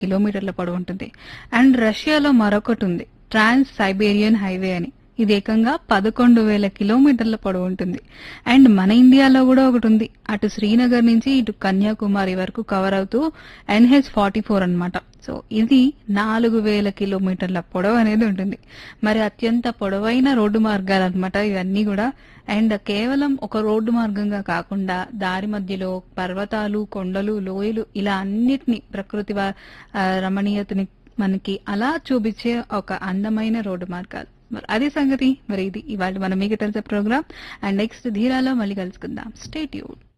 కిలోమీటర్ల పొడవు ఉంటుంది అండ్ రష్యాలో మరొకటి ఉంది ట్రాన్స్ సైబేరియన్ హైవే అని ఇది ఏకంగా పదకొండు వేల కిలోమీటర్ల పొడవు ఉంటుంది అండ్ మన ఇండియాలో కూడా ఒకటి ఉంది అటు శ్రీనగర్ నుంచి ఇటు కన్యాకుమారి వరకు కవర్ అవుతూ ఎన్హెచ్ ఫార్టీ ఫోర్ అనమాట సో ఇది నాలుగు వేల కిలోమీటర్ల పొడవు అనేది ఉంటుంది మరి అత్యంత పొడవైన రోడ్డు మార్గాలు అనమాట ఇవన్నీ కూడా అండ్ కేవలం ఒక రోడ్డు మార్గంగా కాకుండా దారి మధ్యలో పర్వతాలు కొండలు లోయలు ఇలా అన్నిటిని ప్రకృతి వా- ఆ, రమణీయతని మనకి అలా చూపించే ఒక అందమైన రోడ్డు మార్గాలు మరి అది సంగతి మరి ఇది ఇవాళ మన మీకు తెలిసే ప్రోగ్రామ్ అండ్ నెక్స్ట్ ధీరాలో మళ్ళీ కలుసుకుందాం స్టేట్ యూడ్